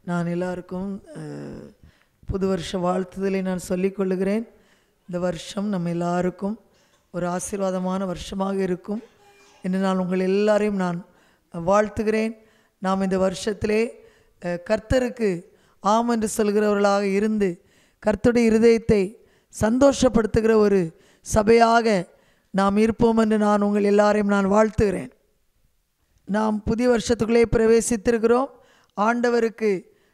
நான் எல்லாருக்கும் அஹ், புது வருஷ வாழ்த்துதலை நான் சொல்லிக் கொள்ளுகிறேன் இந்த வருஷம் நம்ம எல்லாருக்கும் ஒரு ஆசீர்வாதமான வருஷமாக இருக்கும் என்று நான் உங்கள் எல்லாரையும் நான் வாழ்த்துகிறேன் நாம் இந்த வருஷத்திலே அஹ், கர்த்தருக்கு ஆம் என்று சொல்கிறவர்களாக இருந்து கர்த்தருடைய இருதயத்தை சந்தோஷப்படுத்துகிற ஒரு சபையாக நாம் இருப்போம் என்று நான் உங்கள் எல்லாரையும் நான் வாழ்த்துகிறேன் நாம் புதிய வருஷத்துக்குள்ளே பிரவேசித்திருக்கிறோம் ஆண்டவருக்கு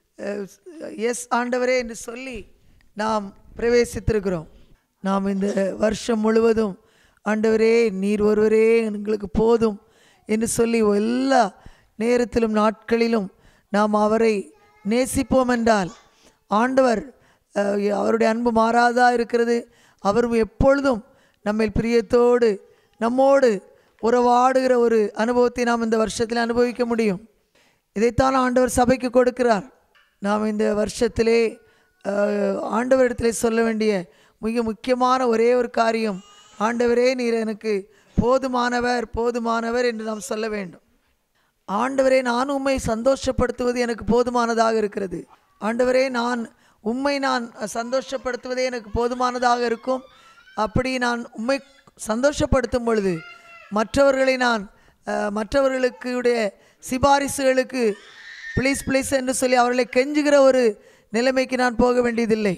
எஸ் ஆண்டவரே என்று சொல்லி நாம் பிரவேசித்திருக்கிறோம் நாம் இந்த வருஷம் முழுவதும் ஆண்டவரே நீர் ஒருவரே எங்களுக்கு போதும் என்று சொல்லி எல்லா நேரத்திலும் நாட்களிலும் நாம் அவரை நேசிப்போம் என்றால் ஆண்டவர் அஹ், அவருடைய அன்பு மாறாதா இருக்கிறது அவரும் எப்பொழுதும் நம்மை பிரியத்தோடு நம்மோடு உறவாடுகிற ஒரு அனுபவத்தை நாம் இந்த வருஷத்தில் அனுபவிக்க முடியும் இதைத்தான் ஆண்டவர் சபைக்கு கொடுக்கிறார் நாம் இந்த வருஷத்திலே அஹ், ஆண்டவரிடத்திலே சொல்ல வேண்டிய மிக முக்கியமான ஒரே ஒரு காரியம் ஆண்டவரே நீர் எனக்கு போதுமானவர் போதுமானவர் என்று நாம் சொல்ல வேண்டும் ஆண்டவரே நான் உம்மை சந்தோஷப்படுத்துவது எனக்கு போதுமானதாக இருக்கிறது ஆண்டவரே நான் உம்மை நான் சந்தோஷப்படுத்துவதே எனக்கு போதுமானதாக இருக்கும் அப்படி நான் உம்மை சந்தோஷப்படுத்தும் பொழுது மற்றவர்களை நான் அஹ், மற்றவர்களுக்கு உடைய சிபாரிசுகளுக்கு ப்ளீஸ் ப்ளீஸ் என்று சொல்லி அவர்களை கெஞ்சுகிற ஒரு நிலைமைக்கு நான் போக வேண்டியதில்லை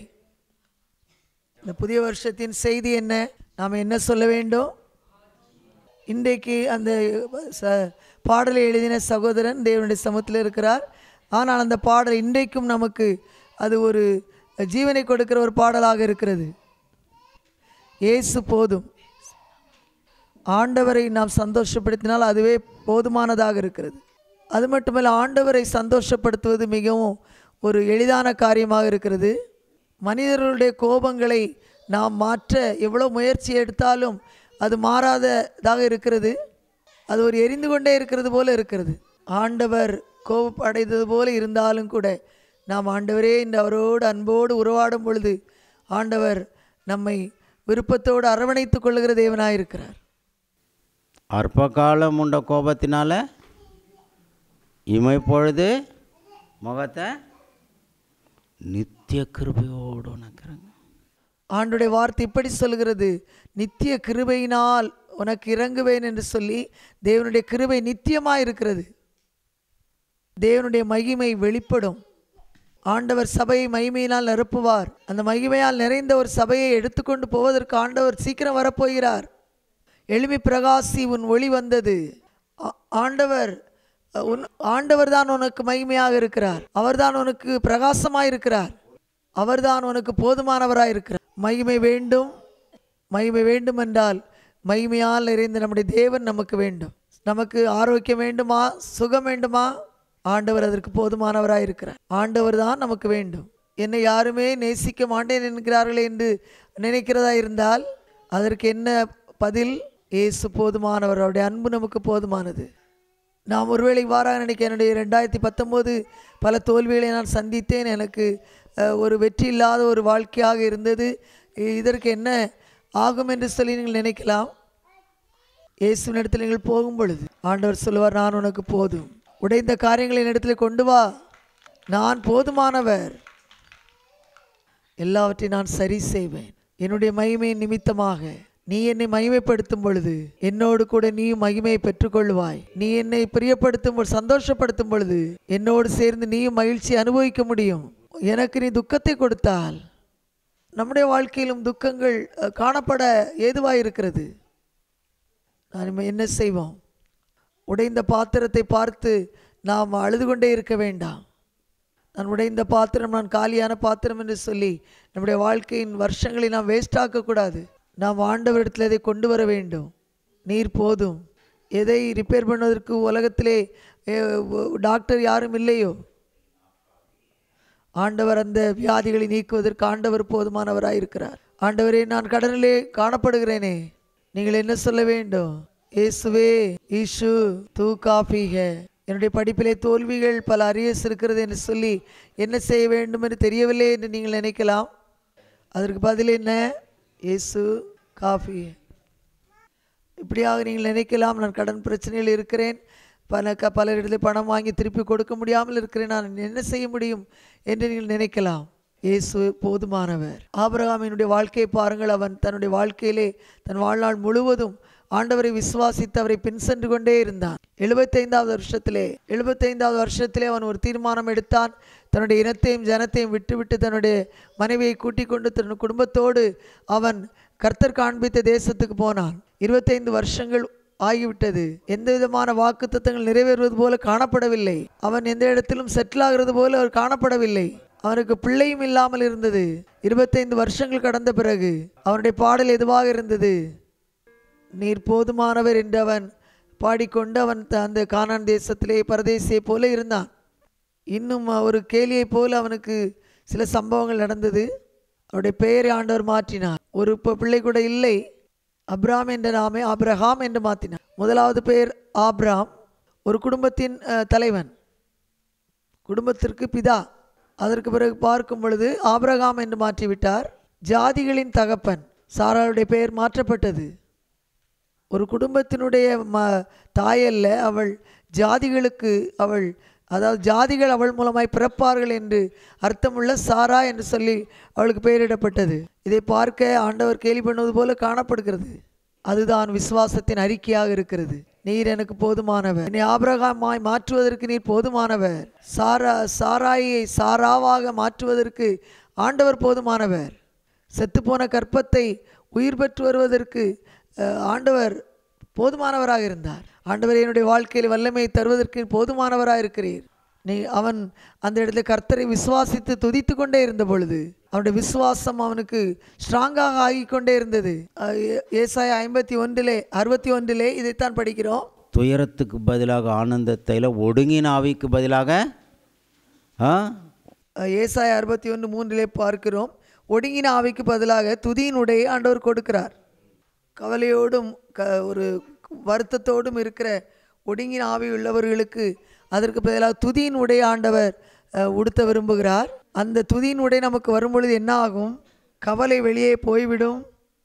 இந்த புதிய வருஷத்தின் செய்தி என்ன நாம் என்ன சொல்ல வேண்டும் இன்றைக்கு அந்த ச பாடலை எழுதின சகோதரன் தேவனுடைய சமூகத்தில் இருக்கிறார் ஆனால் அந்த பாடல் இன்றைக்கும் நமக்கு அது ஒரு ஜீவனை கொடுக்கிற ஒரு பாடலாக இருக்கிறது இயேசு போதும் ஆண்டவரை நாம் சந்தோஷப்படுத்தினால் அதுவே போதுமானதாக இருக்கிறது அது மட்டுமல்ல ஆண்டவரை சந்தோஷப்படுத்துவது மிகவும் ஒரு எளிதான காரியமாக இருக்கிறது மனிதர்களுடைய கோபங்களை நாம் மாற்ற எவ்வளோ முயற்சி எடுத்தாலும் அது மாறாததாக இருக்கிறது அது ஒரு எரிந்து கொண்டே இருக்கிறது போல இருக்கிறது ஆண்டவர் கோபப்படைந்தது போல இருந்தாலும் கூட நாம் ஆண்டவரே இந்த அவரோடு அன்போடு உறவாடும் பொழுது ஆண்டவர் நம்மை விருப்பத்தோடு அரவணைத்துக் கொள்ளுகிற தேவனாயிருக்கிறார் அற்ப காலம் உண்ட கோபத்தினால இமைப்பொழுது முகத்தை நித்திய கிருபையோடு உனக்குறங்க ஆண்டுடைய வார்த்தை இப்படி சொல்கிறது நித்திய கிருபையினால் உனக்கு இறங்குவேன் என்று சொல்லி தேவனுடைய கிருபை நித்தியமாக இருக்கிறது தேவனுடைய மகிமை வெளிப்படும் ஆண்டவர் சபையை மகிமையினால் நிரப்புவார் அந்த மகிமையால் நிறைந்த ஒரு சபையை எடுத்துக்கொண்டு போவதற்கு ஆண்டவர் சீக்கிரம் வரப்போகிறார் எளிமை பிரகாசி உன் ஒளி வந்தது ஆ- ஆண்டவர் அஹ், உன் ஆண்டவர் தான் உனக்கு மகிமையாக இருக்கிறார் அவர்தான் உனக்கு பிரகாசமாக இருக்கிறார் அவர்தான் உனக்கு போதுமானவராக இருக்கிறார் மகிமை வேண்டும் மகிமை வேண்டும் என்றால் மகிமையால் நிறைந்த நம்முடைய தேவன் நமக்கு வேண்டும் நமக்கு ஆரோக்கியம் வேண்டுமா சுகம் வேண்டுமா ஆண்டவர் அதற்கு போதுமானவராக இருக்கிறார் ஆண்டவர் தான் நமக்கு வேண்டும் என்னை யாருமே நேசிக்க மாட்டேன் என்கிறார்களே என்று நினைக்கிறதா இருந்தால் அதற்கு என்ன பதில் இயேசு போதுமானவர் அவருடைய அன்பு நமக்கு போதுமானது நாம் ஒருவேளை வாராக நினைக்க என்னுடைய ரெண்டாயிரத்தி பத்தொம்போது பல தோல்விகளை நான் சந்தித்தேன் எனக்கு அஹ், ஒரு வெற்றி இல்லாத ஒரு வாழ்க்கையாக இருந்தது இ- இதற்கு என்ன ஆகும் என்று சொல்லி நீங்கள் நினைக்கலாம் இயேசுவின் இடத்தில் நீங்கள் போகும் பொழுது ஆண்டவர் சொல்லுவார் நான் உனக்கு போதும் உடைந்த காரியங்களை என்னிடத்தில் கொண்டு வா நான் போதுமானவர் எல்லாவற்றையும் நான் சரி செய்வேன் என்னுடைய மகிமையின் நிமித்தமாக நீ என்னை மகிமைப்படுத்தும் பொழுது என்னோடு கூட நீயும் மகிமையை பெற்றுக்கொள்வாய் நீ என்னை பிரியப்படுத்தும் பொழுது சந்தோஷப்படுத்தும் பொழுது என்னோடு சேர்ந்து நீயும் மகிழ்ச்சி அனுபவிக்க முடியும் எனக்கு நீ துக்கத்தை கொடுத்தால் நம்முடைய வாழ்க்கையிலும் துக்கங்கள் அஹ், காணப்பட ஏதுவாக இருக்கிறது நாம் இனிமே என்ன செய்வோம் உடைந்த பாத்திரத்தை பார்த்து நாம் அழுது கொண்டே இருக்க வேண்டாம் நான் உடைந்த பாத்திரம் நான் காலியான பாத்திரம் என்று சொல்லி நம்முடைய வாழ்க்கையின் வருஷங்களை நாம் வேஸ்ட் ஆக்கக்கூடாது நாம் ஆண்டவரிடத்தில் இதை கொண்டு வர வேண்டும் நீர் போதும் எதை ரிப்பேர் பண்ணுவதற்கு உலகத்திலே அஹ், டாக்டர் யாரும் இல்லையோ ஆண்டவர் அந்த வியாதிகளை நீக்குவதற்கு ஆண்டவர் போதுமானவராய் இருக்கிறார் ஆண்டவரே நான் கடனிலே காணப்படுகிறேனே நீங்கள் என்ன சொல்ல வேண்டும் இயேசுவே ஈஷு தூ காஃபிக என்னுடைய படிப்பிலே தோல்விகள் பல அரியஸ் இருக்கிறது என்று சொல்லி என்ன செய்ய வேண்டும் என்று தெரியவில்லை என்று நீங்கள் நினைக்கலாம் அதற்கு பதில் என்ன இயேசு காஃபி இப்படியாக நீங்கள் நினைக்கலாம் நான் கடன் பிரச்சனையில் இருக்கிறேன் பல க பலரிடத்தில் பணம் வாங்கி திருப்பி கொடுக்க முடியாமல் இருக்கிறேன் நான் என்ன செய்ய முடியும் என்று நீங்கள் நினைக்கலாம் இயேசு போதுமானவர் ஆபிரகாமினுடைய வாழ்க்கையை பாருங்கள் அவன் தன்னுடைய வாழ்க்கையிலே தன் வாழ்நாள் முழுவதும் ஆண்டவரை விசுவாசித்து அவரை பின் சென்று கொண்டே இருந்தான் எழுபத்தைந்தாவது வருஷத்திலே எழுபத்தைந்தாவது வருஷத்திலே அவன் ஒரு தீர்மானம் எடுத்தான் தன்னுடைய இனத்தையும் ஜனத்தையும் விட்டுவிட்டு தன்னுடைய மனைவியை கூட்டிக் கொண்டு தன் குடும்பத்தோடு அவன் கர்த்தர் காண்பித்த தேசத்துக்கு போனான் இருபத்தைந்து வருஷங்கள் ஆகிவிட்டது எந்த விதமான வாக்குத்தத்தங்கள் நிறைவேறுவது போல காணப்படவில்லை அவன் எந்த இடத்திலும் செட்டில் ஆகிறது போல அவர் காணப்படவில்லை அவனுக்கு பிள்ளையும் இல்லாமல் இருந்தது இருபத்தைந்து வருஷங்கள் கடந்த பிறகு அவனுடைய பாடல் எதுவாக இருந்தது நீர் போதுமானவர் என்று அவன் பாடிக்கொண்டு அவன் த- அந்த கானான் தேசத்திலே பரதேசியை போல இருந்தான் இன்னும் ஒரு கேலியைப் போல அவனுக்கு சில சம்பவங்கள் நடந்தது அவருடைய பெயரை ஆண்டவர் மாற்றினார் ஒரு ப- பிள்ளை கூட இல்லை அப்ராம் என்ற நாமே ஆபிரகாம் என்று மாற்றினார் முதலாவது பெயர் ஆப்ராம் ஒரு குடும்பத்தின் அஹ், தலைவன் குடும்பத்திற்கு பிதா அதற்கு பிறகு பார்க்கும் பொழுது ஆபிரகாம் என்று மாற்றிவிட்டார் ஜாதிகளின் தகப்பன் சாராளுடைய பெயர் மாற்றப்பட்டது ஒரு குடும்பத்தினுடைய ம தாயல்ல அவள் ஜாதிகளுக்கு அவள் அதாவது ஜாதிகள் அவள் மூலமாய் பிறப்பார்கள் என்று அர்த்தமுள்ள சாரா என்று சொல்லி அவளுக்கு பெயரிடப்பட்டது இதை பார்க்க ஆண்டவர் கேலி பண்ணுவது போல காணப்படுகிறது அதுதான் விசுவாசத்தின் அறிக்கையாக இருக்கிறது நீர் எனக்கு போதுமானவர் என்னை ஆபிரகாமாய் மாற்றுவதற்கு நீர் போதுமானவர் சாரா சாராயை சாராவாக மாற்றுவதற்கு ஆண்டவர் போதுமானவர் செத்துப்போன கற்பத்தை உயிர் பெற்று வருவதற்கு அஹ், ஆண்டவர் போதுமானவராக இருந்தார் ஆண்டவர் என்னுடைய வாழ்க்கையில் வல்லமையை தருவதற்கு போதுமானவராக இருக்கிறீர் நீ அவன் அந்த இடத்துல கர்த்தரை விசுவாசித்து துதித்து கொண்டே இருந்த பொழுது அவனுடைய விசுவாசம் அவனுக்கு ஸ்ட்ராங்காக ஆகிக் கொண்டே இருந்தது அஹ், ஏ- ஏசாயா ஐம்பத்தி ஒன்றிலே அறுபத்தி ஒன்றிலே இதைத்தான் படிக்கிறோம் துயரத்துக்கு பதிலாக ஆனந்தத்தையில் ஒடுங்கின ஆவிக்கு பதிலாக ஆ அஹ், ஏசாயா அறுபத்தி ஒன்று மூன்றிலே பார்க்கிறோம் ஒடுங்கின ஆவிக்கு பதிலாக துதியினுடைய ஆண்டவர் கொடுக்கிறார் கவலையோடும் க ஒரு வருத்தத்தோடும் இருக்கிற ஒடுங்கின ஆவி உள்ளவர்களுக்கு அதற்கு பதிலாக துதியின் உடை ஆண்டவர் அஹ், உடுத்த விரும்புகிறார் அந்த துதியின் உடை நமக்கு வரும்பொழுது என்ன ஆகும் கவலை வெளியே போய்விடும்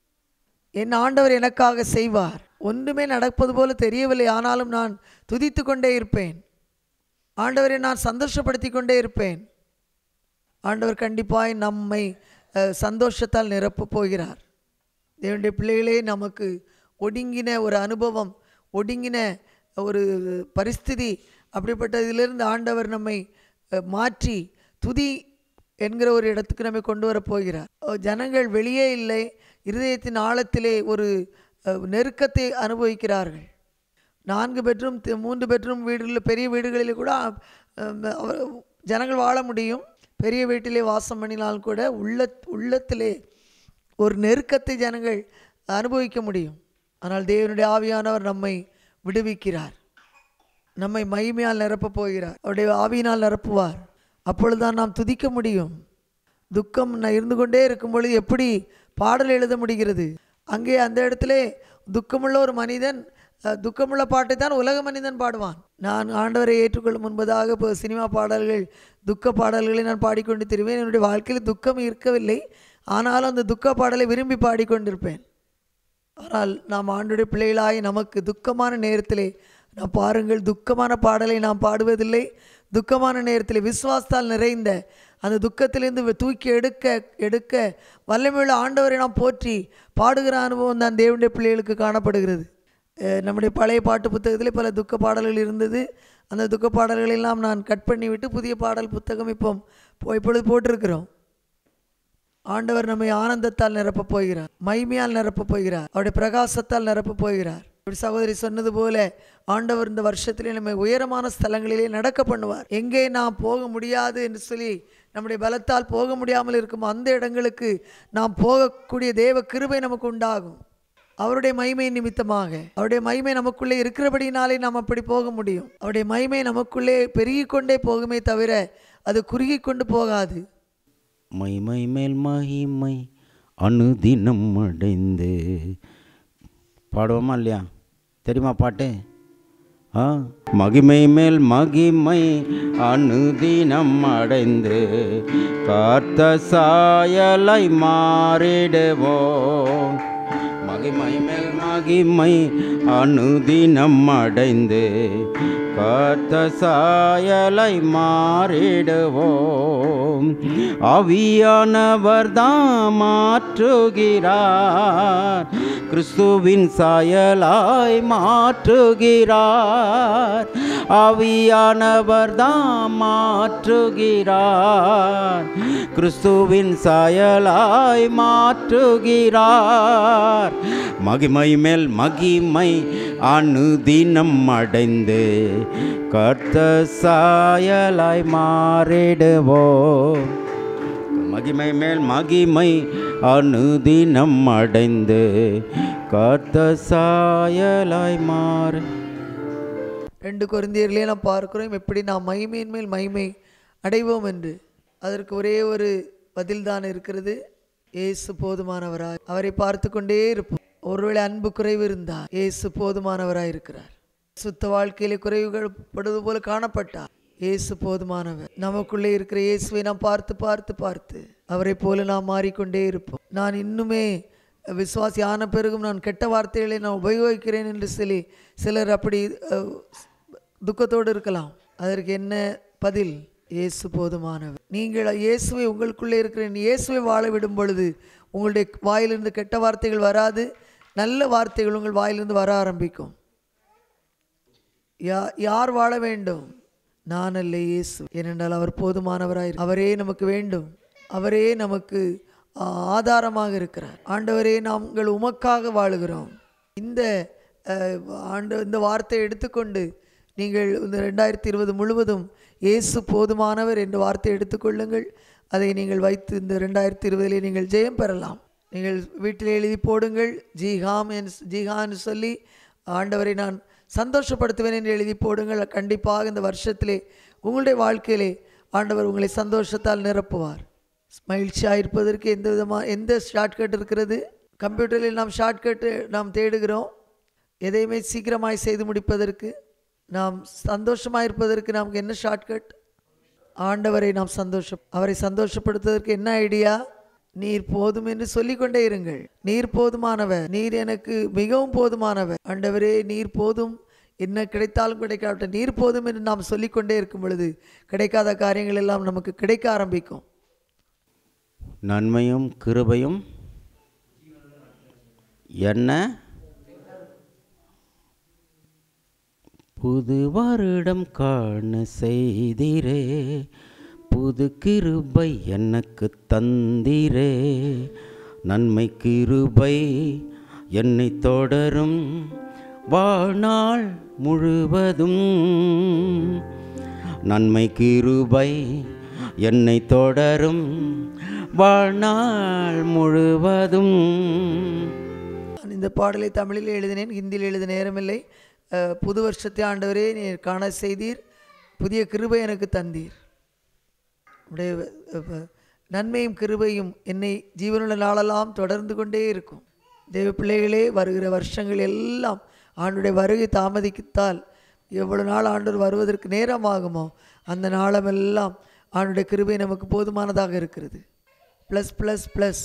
என் ஆண்டவர் எனக்காக செய்வார் ஒன்றுமே நடப்பது போல தெரியவில்லை ஆனாலும் நான் துதித்து கொண்டே இருப்பேன் ஆண்டவரை நான் சந்தோஷப்படுத்தி கொண்டே இருப்பேன் ஆண்டவர் கண்டிப்பாய் நம்மை அஹ், சந்தோஷத்தால் நிரப்பப் போகிறார் தேவனுடைய பிள்ளைகளே நமக்கு ஒடுங்கின ஒரு அனுபவம் ஒடுங்கின ஒரு பரிஸ்திதி அப்படிப்பட்ட இதிலிருந்து ஆண்டவர் நம்மை அஹ், மாற்றி துதி என்கிற ஒரு இடத்துக்கு நம்மை கொண்டு வரப் போகிறார் அஹ், ஜனங்கள் வெளியே இல்லை இருதயத்தின் ஆழத்திலே ஒரு அஹ், நெருக்கத்தை அனுபவிக்கிறார்கள் நான்கு பெட்ரூம் தி- மூன்று பெட்ரூம் வீடுகளில் பெரிய வீடுகளில் கூட அஹ், அவர் ஜனங்கள் வாழ முடியும் பெரிய வீட்டிலே வாசம் பண்ணினால் கூட உள்ள உள்ளத்திலே ஒரு நெருக்கத்தை ஜனங்கள் அனுபவிக்க முடியும் ஆனால் தேவனுடைய ஆவியானவர் நம்மை விடுவிக்கிறார் நம்மை மகிமையால் நிரப்பப் போகிறார் அவருடைய ஆவியினால் நிரப்புவார் அப்பொழுதுதான் நாம் துதிக்க முடியும் துக்கம் ந- இருந்து கொண்டே இருக்கும் பொழுது எப்படி பாடல் எழுத முடிகிறது அங்கே அந்த இடத்திலே துக்கமுள்ள ஒரு மனிதன் அஹ், துக்கமுள்ள பாட்டை தான் உலக மனிதன் பாடுவான் நான் ஆண்டவரை ஏற்றுக்கொள்ளும் முன்பதாக இப்போ சினிமா பாடல்கள் துக்க பாடல்களை நான் பாடிக்கொண்டு திருவேன் என்னுடைய வாழ்க்கையில் துக்கம் இருக்கவில்லை ஆனாலும் அந்த துக்க பாடலை விரும்பி பாடிக்கொண்டிருப்பேன் ஆனால் நாம் ஆண்டுடைய பிள்ளைகளாய் நமக்கு துக்கமான நேரத்திலே நாம் பாருங்கள் துக்கமான பாடலை நாம் பாடுவதில்லை துக்கமான நேரத்தில் விசுவாசத்தால் நிறைந்த அந்த துக்கத்திலிருந்து வி- தூக்கி எடுக்க எடுக்க வல்லமையுள்ள ஆண்டவரை நாம் போற்றி பாடுகிற அனுபவம் தான் தேவனுடைய பிள்ளைகளுக்கு காணப்படுகிறது அஹ் நம்முடைய பழைய பாட்டு புத்தகத்திலே பல துக்க பாடல்கள் இருந்தது அந்த துக்க பாடல்களை எல்லாம் நான் கட் பண்ணிவிட்டு புதிய பாடல் புத்தகம் இப்போ இப்போ இப்பொழுது போட்டிருக்கிறோம் ஆண்டவர் நம்மை ஆனந்தத்தால் நிரப்பப் போகிறார் மைமையால் நிரப்பப் போகிறார் அவருடைய பிரகாசத்தால் நிரப்பப் போகிறார் இப்படி சகோதரி சொன்னது போல ஆண்டவர் இந்த வருஷத்திலே நம்மை உயரமான ஸ்தலங்களிலே நடக்க பண்ணுவார் எங்கே நாம் போக முடியாது என்று சொல்லி நம்முடைய பலத்தால் போக முடியாமல் இருக்கும் அந்த இடங்களுக்கு நாம் போகக்கூடிய தேவ கிருபை நமக்கு உண்டாகும் அவருடைய மகிமை நிமித்தமாக அவருடைய மகிமை நமக்குள்ளே இருக்கிறபடினாலே நாம் அப்படி போக முடியும் அவருடைய மகிமை நமக்குள்ளே பெருகிக் கொண்டே போகுமே தவிர அது குறுகிக் கொண்டு போகாது மைமை மேல் மகிமை அனுதினம் அடைந்து பாடுவோமா இல்லையா தெரியுமா பாட்டு ஆ மகிமை மேல் மகிமை அனுதினம் அடைந்து காத்த சாயலை மாறிடுவோம் மகிமை மேல் மகிமை அனுதினம் அடைந்து கத்த சாயலை மாறிடுவோம் ஆவியானவர் தான் மாற்றுகிறார் கிறிஸ்துவின் சாயலாய் மாற்றுகிறார் ஆவியானவர் தான் மாற்றுகிறார் கிறிஸ்துவின் சாயலாய் மாற்றுகிறார் மகிமை மேல் மகிமை அனுதினம் அடைந்து கர்த்த சாயலாய் மாறிடுவோம் மகிமை மேல் மகிமை அனுதினம் அடைந்து கர்த்த சாயலாய் மாறு ரெண்டு கொரிந்தியர்களே நாம் பார்க்கிறோம் எப்படி நாம் மகிமையின் மேல் மகிமை அடைவோம் என்று அதற்கு ஒரே ஒரு பதில்தான் இருக்கிறது இயேசு போதுமானவராய் அவரை பார்த்து கொண்டே இருப்போம் ஒருவேளை அன்பு குறைவு இருந்தால் இயேசு போதுமானவராய் இருக்கிறார் சுத்த வாழ்க்கையிலே குறைவுகள் படுவது போல காணப்பட்டார் இயேசு போதுமானவர் நமக்குள்ளே இருக்கிற இயேசுவை நாம் பார்த்து பார்த்து பார்த்து அவரை போல நாம் மாறிக்கொண்டே இருப்போம் நான் இன்னுமே விசுவாசி ஆன பிறகும் நான் கெட்ட வார்த்தைகளை நான் உபயோகிக்கிறேன் என்று சொல்லி சிலர் அப்படி அஹ், துக்கத்தோடு இருக்கலாம் அதற்கு என்ன பதில் இயேசு போதுமானவர் நீங்கள் இயேசுவை உங்களுக்குள்ளே இருக்கிற இயேசுவை வாழ விடும் பொழுது உங்களுடைய வாயிலிருந்து கெட்ட வார்த்தைகள் வராது நல்ல வார்த்தைகள் உங்கள் வாயிலிருந்து வர ஆரம்பிக்கும் யா யார் வாழ வேண்டும் நான் அல்ல இயேசு ஏனென்றால் அவர் போதுமானவராய் அவரே நமக்கு வேண்டும் அவரே நமக்கு ஆ, ஆதாரமாக இருக்கிறார் ஆண்டவரே நாங்கள் உமக்காக வாழுகிறோம் இந்த அஹ், ஆண்டு இந்த வார்த்தையை எடுத்துக்கொண்டு நீங்கள் இந்த ரெண்டாயிரத்தி இருபது முழுவதும் இயேசு போதுமானவர் என்ற வார்த்தையை எடுத்துக்கொள்ளுங்கள் அதை நீங்கள் வைத்து இந்த ரெண்டாயிரத்தி இருபதிலே நீங்கள் ஜெயம் பெறலாம் நீங்கள் வீட்டில் எழுதி போடுங்கள் ஜிஹாம் என்று ஜிஹான்னு சொல்லி ஆண்டவரை நான் சந்தோஷப்படுத்துவேன் என்று எழுதி போடுங்கள் கண்டிப்பாக இந்த வருஷத்திலே உங்களுடைய வாழ்க்கையிலே ஆண்டவர் உங்களை சந்தோஷத்தால் நிரப்புவார் மகிழ்ச்சியாக இருப்பதற்கு எந்த விதமாக எந்த ஷார்ட்கட் இருக்கிறது கம்ப்யூட்டரில் நாம் ஷார்ட்கட்டு நாம் தேடுகிறோம் எதையுமே சீக்கிரமாய் செய்து முடிப்பதற்கு நாம் சந்தோஷமாக இருப்பதற்கு நமக்கு என்ன ஷார்ட்கட் ஆண்டவரை நாம் சந்தோஷம் அவரை சந்தோஷப்படுத்துவதற்கு என்ன ஐடியா நீர் போதும் என்று சொல்லிக்கொண்டே இருங்கள் நீர் போதுமானவர் நீர் எனக்கு மிகவும் போதுமானவர் ஆண்டவரே நீர் போதும் என்ன கிடைத்தாலும் கிடைக்காவிட்ட நீர் போதும் என்று நாம் சொல்லிக்கொண்டே இருக்கும் பொழுது கிடைக்காத காரியங்கள் எல்லாம் நமக்கு கிடைக்க ஆரம்பிக்கும் நன்மையும் கிருபையும் என்ன புது வருடம் காண செய்திரே புது கிருபை எனக்கு தந்திரே நன்மை கிருபை என்னை தொடரும் வாழ்நாள் முழுவதும் நன்மை கிருபை என்னை தொடரும் வாழ்நாள் முழுவதும் நான் இந்த பாடலை தமிழில் எழுதினேன் ஹிந்தியில் எழுத நேரமில்லை அஹ், புது வருஷத்தை ஆண்டவரே நீர் காண செய்தீர் புதிய கிருபை எனக்கு தந்தீர் உடைய அஹ், நன்மையும் கிருபையும் என்னை ஜீவனுள்ள நாளெல்லாம் தொடர்ந்து கொண்டே இருக்கும் தேவ பிள்ளைகளே வருகிற வருஷங்கள் எல்லாம் ஆண்டுடைய வருகை தாமதித்தால் எவ்வளவு நாள் ஆண்டவர் வருவதற்கு நேரமாகுமோ அந்த நாளமெல்லாம் ஆண்டுடைய கிருபை நமக்கு போதுமானதாக இருக்கிறது ப்ளஸ் ப்ளஸ் ப்ளஸ்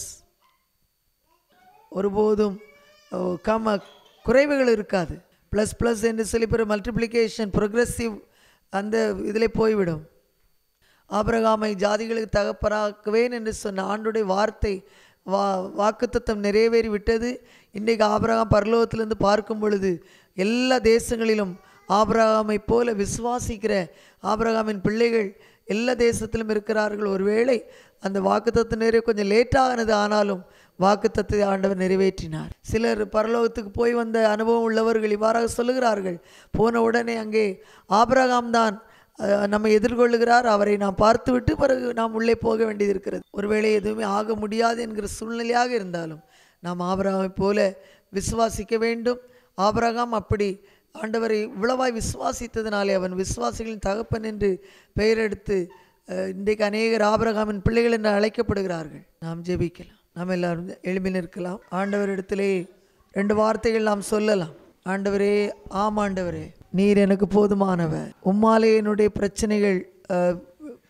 ஒருபோதும் ஓ, கம குறைவுகள் இருக்காது ப்ளஸ் ப்ளஸ் என்று சொல்லி பிற மல்டிப்ளிகேஷன் ப்ரொக்ரெசிவ் அந்த இதில் போய்விடும் ஆபிரகாமை ஜாதிகளுக்கு தகப்பனாக்குவேன் என்று சொன்ன ஆண்டுடைய வார்த்தை வா வாக்குத்தத்தம் நிறைவேறி விட்டது இன்றைக்கு ஆபிரகாம் பரலோகத்திலிருந்து பார்க்கும் பொழுது எல்லா தேசங்களிலும் ஆபிரகாமை போல விசுவாசிக்கிற ஆபிரகாமின் பிள்ளைகள் எல்லா தேசத்திலும் இருக்கிறார்கள் ஒருவேளை அந்த வாக்குத்தத்தம் நிறைய கொஞ்சம் லேட்டானது ஆனாலும் வாக்குத்தத்தை ஆண்டவர் நிறைவேற்றினார் சிலர் பரலோகத்துக்கு போய் வந்த அனுபவம் உள்ளவர்கள் இவ்வாறாக சொல்லுகிறார்கள் போன உடனே அங்கே ஆபிரகாம் தான் அஹ், நம்மை எதிர்கொள்ளுகிறார் அவரை நாம் பார்த்துவிட்டு பிறகு நாம் உள்ளே போக வேண்டியது இருக்கிறது ஒருவேளை எதுவுமே ஆக முடியாது என்கிற சூழ்நிலையாக இருந்தாலும் நாம் ஆபிரகாமை போல விசுவாசிக்க வேண்டும் ஆபிரகாம் அப்படி ஆண்டவரை இவ்வளவாய் விசுவாசித்ததினாலே அவன் விசுவாசிகளின் தகப்பன் என்று பெயர் எடுத்து அஹ், இன்றைக்கு அநேகர் ஆபிரகாமின் பிள்ளைகள் என்று அழைக்கப்படுகிறார்கள் நாம் ஜெபிக்கலாம் நாம் எல்லாரும் எளிமையில் இருக்கலாம் ஆண்டவரிடத்திலே ரெண்டு வார்த்தைகள் நாம் சொல்லலாம் ஆண்டவரே ஆம் ஆண்டவரே நீர் எனக்கு போதுமானவர் உம்மாலே என்னுடைய பிரச்சனைகள் அஹ்,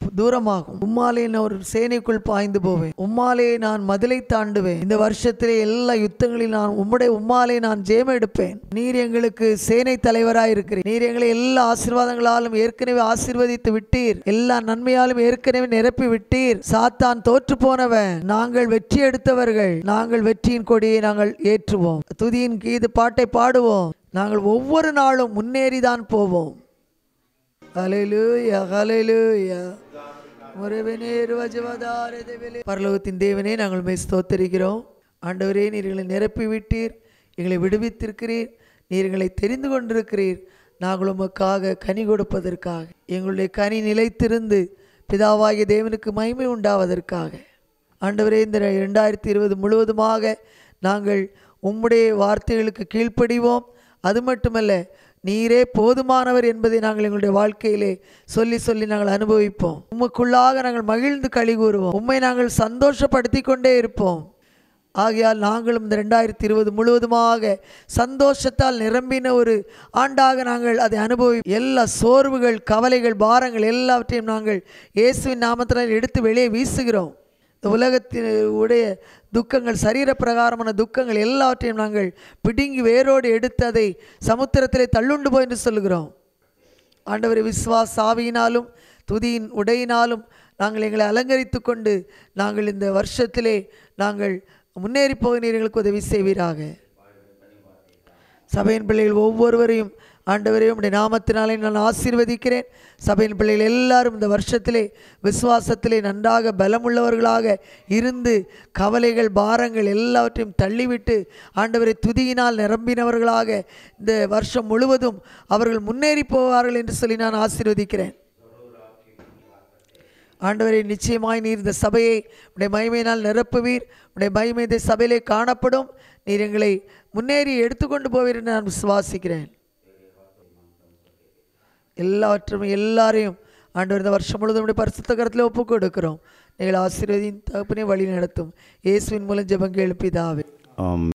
தூரமாகும் உம்மாலே நான் ஒரு சேனைக்குள் பாய்ந்து போவேன் உம்மாலே நான் மதிலை தாண்டுவேன் இந்த வருஷத்திலே எல்லா யுத்தங்களில் நான் உம்முடைய உம்மாலே நான் ஜெயம் எடுப்பேன் நீர் எங்களுக்கு சேனை தலைவராய் இருக்கிறீர் நீர் எங்களை எல்லா ஆசீர்வாதங்களாலும் ஏற்கனவே ஆசீர்வதித்து விட்டீர் எல்லா நன்மையாலும் ஏற்கனவே நிரப்பி விட்டீர் சாத்தான் தோற்று போனவன் நாங்கள் வெற்றி எடுத்தவர்கள் நாங்கள் வெற்றியின் கொடியை நாங்கள் ஏற்றுவோம் துதியின் கீது பாட்டை பாடுவோம் நாங்கள் ஒவ்வொரு நாளும் முன்னேறிதான் போவோம் ஹalleluya ஹalleluya முறைவனே ருவஜவதார தேவனே பரலோகத்தின் தேவனே நாங்கள் உம்மை ஸ்தோத்தரிக்கிறோம் ஆண்டவரே நீர் எங்களை நிரப்பி விட்டீர் எங்களை விடுவித்திருக்கிறீர் நீர் எங்களை தெரிந்து கொண்டிருக்கிறீர் நாங்கள் உமக்காக கனி கொடுப்பதற்காக எங்களுடைய கனி நிலைத்திருந்து பிதாவாகிய தேவனுக்கு மகிமை உண்டாவதற்காக ஆண்டவரே இந்த ரெண்டாயிரத்தி இருபது முழுவதுமாக நாங்கள் உம்முடைய வார்த்தைகளுக்கு கீழ்ப்படிவோம் அது மட்டுமல்ல நீரே போதுமானவர் என்பதை நாங்கள் எங்களுடைய வாழ்க்கையிலே சொல்லி சொல்லி நாங்கள் அனுபவிப்போம் உமக்குள்ளாக நாங்கள் மகிழ்ந்து களி கூறுவோம் உம்மை நாங்கள் சந்தோஷப்படுத்தி கொண்டே இருப்போம் ஆகையால் நாங்களும் இந்த ரெண்டாயிரத்தி இருபது முழுவதுமாக சந்தோஷத்தால் நிரம்பின ஒரு ஆண்டாக நாங்கள் அதை அனுபவி எல்லா சோர்வுகள் கவலைகள் பாரங்கள் எல்லாவற்றையும் நாங்கள் இயேசுவின் நாமத்தினால் எடுத்து வெளியே வீசுகிறோம் இந்த உலகத்தின் உடைய துக்கங்கள் சரீர பிரகாரமான துக்கங்கள் எல்லாவற்றையும் நாங்கள் பிடுங்கி வேரோடு எடுத்து அதை சமுத்திரத்திலே தள்ளுண்டு போய் என்று சொல்லுகிறோம் ஆண்டவரை விஸ்வாச ஆவியினாலும் துதியின் உடையினாலும் நாங்கள் எங்களை அலங்கரித்து கொண்டு நாங்கள் இந்த வருஷத்திலே நாங்கள் முன்னேறி போக நீர் எங்களுக்கு உதவி செய்வீராக சபையின் பிள்ளைகள் ஒவ்வொருவரையும் ஆண்டவரையும் உடைய நாமத்தினாலே நான் ஆசீர்வதிக்கிறேன் சபையின் பிள்ளைகள் எல்லாரும் இந்த வருஷத்திலே விசுவாசத்திலே நன்றாக பலமுள்ளவர்களாக இருந்து கவலைகள் பாரங்கள் எல்லாவற்றையும் தள்ளிவிட்டு ஆண்டவரை துதியினால் நிரம்பினவர்களாக இந்த வருஷம் முழுவதும் அவர்கள் முன்னேறி போவார்கள் என்று சொல்லி நான் ஆசீர்வதிக்கிறேன் ஆண்டவரை நிச்சயமாய் நீர் இந்த சபையை உடைய மகிமையினால் நிரப்புவீர் உடைய மகிமை இந்த சபையிலே காணப்படும் நீர் எங்களை முன்னேறி எடுத்துக்கொண்டு போவீர் என்று நான் விசுவாசிக்கிறேன் எல்லாவற்றும் எல்லாரையும் ஆண்டவர் இந்த வருஷம் முழுவதும் உடைய பரிசுத்த கரத்தில் ஒப்பு கொடுக்கிறோம் நீங்கள் ஆசீர்வதியின் தகப்பனை வழி நடத்தும் இயேசுவின் மூலம் ஜெபங்க எழுப்பிதாவே ஆமென்